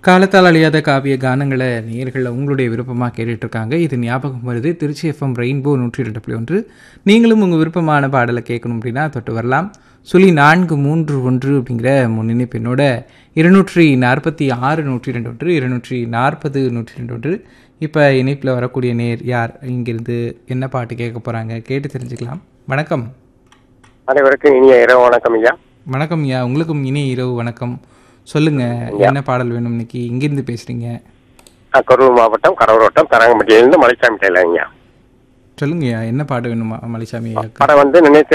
காலத்தால் அழியாத காவிய கானங்களை நேர்களை உங்களுடைய விருப்பமாக கேட்டுட்டு இருக்காங்க இது ஞாபகம் வருது திருச்சி எஃப்எம் ரெயின்போ நூற்றி ரெண்டு புள்ளி ஒன்று நீங்களும் உங்கள் விருப்பமான பாடலை கேட்கணும் அப்படின்னா தொட்டு வரலாம் சுழி நான்கு மூன்று ஒன்று அப்படிங்கிற முன்னிணைப்பினோட இருநூற்றி நாற்பத்தி ஆறு நூற்றி ரெண்டு ஒன்று இருநூற்றி நாற்பது நூற்றி ரெண்டு ஒன்று இப்போ இணைப்பில் வரக்கூடிய நேர் யார் இங்கிருந்து என்ன பாட்டு கேட்க போகிறாங்க கேட்டு தெரிஞ்சுக்கலாம் வணக்கம் அனைவருக்கும் இனிய இரவு வணக்கம் ஐயா வணக்கம் ஐயா உங்களுக்கும் இனிய இரவு வணக்கம் சொல்லுங்க என்ன பாடல் வேணும் இன்னைக்கு இங்கிருந்து பேசுறீங்க நான் கரூர் மாவட்டம் கடவுர் வட்டம் தரங்கம்பட்டியிலிருந்து மலைச்சாமி டெய்லர் ஐயா சொல்லுங்கய்யா என்ன பாட்டு வேணுமா மலைசாமி ஐயாக்கு படம் வந்து நினைத்த